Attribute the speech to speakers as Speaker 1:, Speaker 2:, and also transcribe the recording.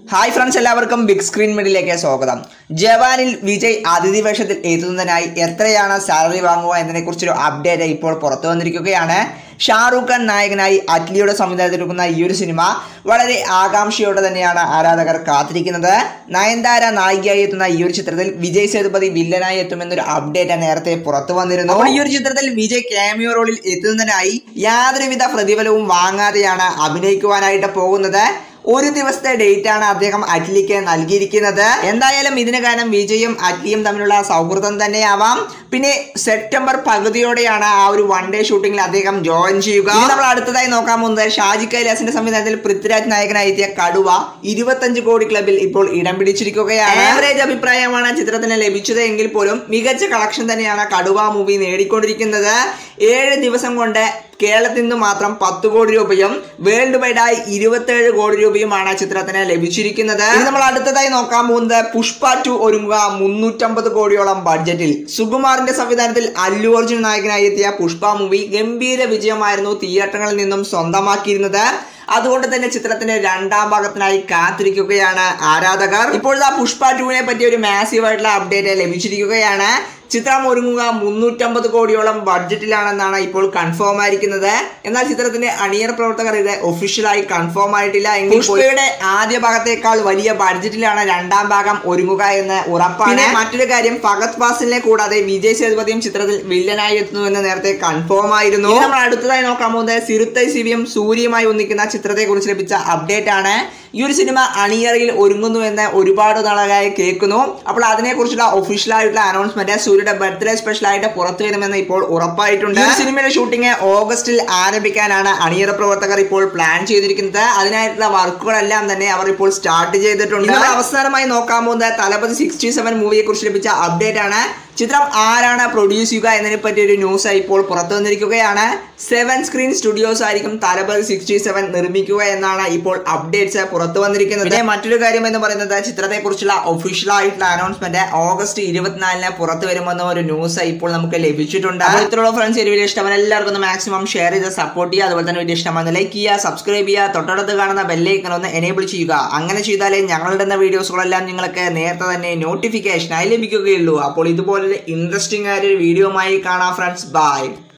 Speaker 1: hi friends എല്ലാവർക്കും big screen മീഡിയയിലേക്ക് സ്വാഗതം ജവാനിൽ വിജയ് അതിഥി വേഷത്തിൽ എത്തുന്നതിനായി എത്രയാണ് സാലറി വാങ്ങുക എന്നതിനെക്കുറിച്ചൊരു അപ്ഡേറ്റ് ഇപ്പോൾ പുറത്തു വന്നിരിക്കുകയാണ് ഷാറൂഖ് ഖാൻ നായകനായി അറ്റ്ലിയുടെ സംവിധാനത്തിലെടുക്കുന്ന ഈ ഒരു സിനിമ വളരെ ആകാംക്ഷയോടെ തന്നെയാണ് ആരാധകർ കാത്തിരിക്കുന്നത് നയൻതാര നായികയായി എത്തുന്ന ഈ ഒരു ചിത്രത്തിൽ വിജയ് സേതുപതി വില്ലനായി എത്തുമെന്നൊരു അപ്ഡേറ്റ് നേരത്തെ പുറത്തു വന്നിരുന്നു അപ്പോൾ ഈ ഒരു ചിത്രത്തിൽ വിജയ് ക്യാമിയോ റോളിൽ എത്തുന്നതിനായി യാതൊരുവിധ പ്രതിഫലവും വാങ്ങാതെയാണ് അഭിനയിക്കുവാനായിട്ട് പോകുന്നത് ഒരു ദിവസത്തെ ഡേറ്റ് ആണ് അദ്ദേഹം അറ്റ്ലിക്ക് നൽകിയിരിക്കുന്നത് എന്തായാലും ഇതിന് കാരണം വിജയും അറ്റ്ലിയും തമ്മിലുള്ള സൗഹൃദം തന്നെയാവാം പിന്നെ സെപ്റ്റംബർ പകുതിയോടെയാണ് ആ ഒരു വൺ ഡേ ഷൂട്ടിംഗിൽ അദ്ദേഹം ജോയിൻ ചെയ്യുക ഇനി നമ്മൾ അടുത്തതായി നോക്കാൻ പോകുന്നത് ഷാജി കൈലാസിന്റെ സംവിധാനത്തിൽ പൃഥ്വിരാജ് നായകനായി എത്തിയ കടുവ ഇരുപത്തഞ്ച് കോടി ക്ലബിൽ ഇപ്പോൾ ഇടം പിടിച്ചിരിക്കുകയാണ് ആവറേജ് അഭിപ്രായമാണ് ചിത്രത്തിന് ലഭിച്ചത് എങ്കിൽ പോലും മികച്ച കളക്ഷൻ തന്നെയാണ് കടുവ മൂവി നേടിക്കൊണ്ടിരിക്കുന്നത് ഏഴ് ദിവസം കൊണ്ട് കേരളത്തിൽ നിന്ന് മാത്രം പത്ത് കോടി രൂപയും വേൾഡ് വൈഡായി ഇരുപത്തേഴ് കോടി രൂപയുമാണ് ചിത്രത്തിന് ലഭിച്ചിരിക്കുന്നത് ഇനി നമ്മൾ അടുത്തതായി നോക്കാൻ പോകുന്നത് പുഷ്പ ടു ഒരുങ്ങുക മുന്നൂറ്റമ്പത് കോടിയോളം ബഡ്ജറ്റിൽ സുകുമാറിന്റെ സംവിധാനത്തിൽ അല്ലു അർജുൻ നായകനായി എത്തിയ പുഷ്പ മൂവി ഗംഭീര വിജയമായിരുന്നു തിയേറ്ററുകളിൽ നിന്നും സ്വന്തമാക്കിയിരുന്നത് അതുകൊണ്ട് തന്നെ ചിത്രത്തിന്റെ രണ്ടാം ഭാഗത്തിനായി കാത്തിരിക്കുകയാണ് ആരാധകർ ഇപ്പോഴത്തെ പുഷ്പ ടുവിനെ പറ്റിയ ഒരു മാസീവ് ആയിട്ടുള്ള അപ്ഡേറ്റ് ലഭിച്ചിരിക്കുകയാണ് ചിത്രം ഒരുങ്ങുക മുന്നൂറ്റമ്പത് കോടിയോളം ബഡ്ജറ്റിലാണെന്നാണ് ഇപ്പോൾ കൺഫേം ആയിരിക്കുന്നത് എന്നാൽ ചിത്രത്തിന്റെ അണിയർ പ്രവർത്തകർ ഇത് ഒഫീഷ്യലായി കൺഫേം ആയിട്ടില്ല എങ്കിൽ പുഷ്പയുടെ ആദ്യ ഭാഗത്തേക്കാൾ വലിയ ബഡ്ജറ്റിലാണ് രണ്ടാം ഭാഗം ഒരുങ്ങുക എന്ന് ഉറപ്പാണ് പിന്നെ മറ്റൊരു കാര്യം ഫഹദ് ഫാസിലിനെ കൂടാതെ വിജയ് സേതുപതിയും ചിത്രത്തിൽ വില്ലനായി എത്തുന്നുവെന്ന് നേരത്തെ കൺഫേം ആയിരുന്നു ഇനി നമ്മൾ അടുത്തതായി നോക്കാൻ പോകുന്നത് സിറുത്തൈ സിവിയും സൂര്യയുമായി ഒന്നിക്കുന്ന ചിത്രത്തെ കുറിച്ച് ലഭിച്ച അപ്ഡേറ്റ് ആണ് ഈ ഒരു സിനിമ അണിയറയിൽ ഒരുങ്ങുന്നു എന്ന് ഒരുപാട് നാളായി കേൾക്കുന്നു അപ്പോൾ അതിനെക്കുറിച്ചുള്ള ഒഫീഷ്യൽ ആയിട്ടുള്ള അനൗൺസ്മെന്റ് സൂര്യയുടെ ബർത്ത്ഡേ സ്പെഷ്യൽ ആയിട്ട് പുറത്തു വരുമെന്ന് ഇപ്പോൾ ഉറപ്പായിട്ടുണ്ട് ഈ സിനിമയുടെ ഷൂട്ടിംഗ് ഓഗസ്റ്റിൽ ആരംഭിക്കാനാണ് അണിയറ പ്രവർത്തകർ ഇപ്പോൾ പ്ലാൻ ചെയ്തിരിക്കുന്നത് അതിനായിട്ടുള്ള വർക്കുകളെല്ലാം തന്നെ അവർ ഇപ്പോൾ സ്റ്റാർട്ട് ചെയ്തിട്ടുണ്ട് നമ്മൾ അവസാനമായി നോക്കാൻ പോകുന്നത് തലപതി സിക്സ്റ്റി സെവൻ മൂവിയെ കുറിച്ച് ലഭിച്ച അപ്ഡേറ്റ് ആണ് ചിത്രം ആരാണ് പ്രൊഡ്യൂസ് ചെയ്യുക എന്നതിനെ പറ്റി ഒരു ന്യൂസ് ഇപ്പോൾ പുറത്തു വന്നിരിക്കുകയാണ് സെവൻ സ്ക്രീൻ സ്റ്റുഡിയോസ് ആയിരിക്കും തലപതി സിക്സ്റ്റി സെവൻ നിർമ്മിക്കുക എന്നാണ് ഇപ്പോൾ അപ്ഡേറ്റ്സ് പുറത്തു വന്നിരിക്കുന്നത് പിന്നെ മറ്റൊരു കാര്യം എന്ന് പറയുന്നത് ചിത്രത്തെ കുറിച്ചുള്ള ഒഫീഷ്യൽ ആയിട്ടുള്ള അനൗൺസ്മെന്റ് ഓഗസ്റ്റ് ഇരുപത്തിനാലിന് പുറത്തു വരുമെന്ന ഒരു ന്യൂസ് ഇപ്പോൾ നമുക്ക് ലഭിച്ചിട്ടുണ്ട് അപ്പോൾ ഇത്രയുള്ള ഫ്രണ്ട്സ് ഈ വീഡിയോ ഇഷ്ടമാണ് എല്ലാവർക്കും ഒന്ന് മാക്സിമം ഷെയർ ചെയ്ത് സപ്പോർട്ട് ചെയ്യുക അതുപോലെ തന്നെ വീഡിയോ ഇഷ്ടമാണ് ലൈക്ക് ചെയ്യുക സബ്സ്ക്രൈബ് ചെയ്യുക തൊട്ടടുത്ത് കാണുന്ന ബെല്ലൈക്കൺ ഒന്ന് എനേബിൾ ചെയ്യുക അങ്ങനെ ചെയ്താലേ ഞങ്ങളുടെ വീഡിയോസുകളെല്ലാം നിങ്ങൾക്ക് നേരത്തെ തന്നെ നോട്ടിഫിക്കേഷനായി ലഭിക്കുകയുള്ളൂ അപ്പോൾ ഇതുപോലൊരു ഇൻട്രസ്റ്റിംഗ് ആയ ഒരു വീഡിയോയുമായി കാണാം ഫ്രണ്ട്സ് ബൈ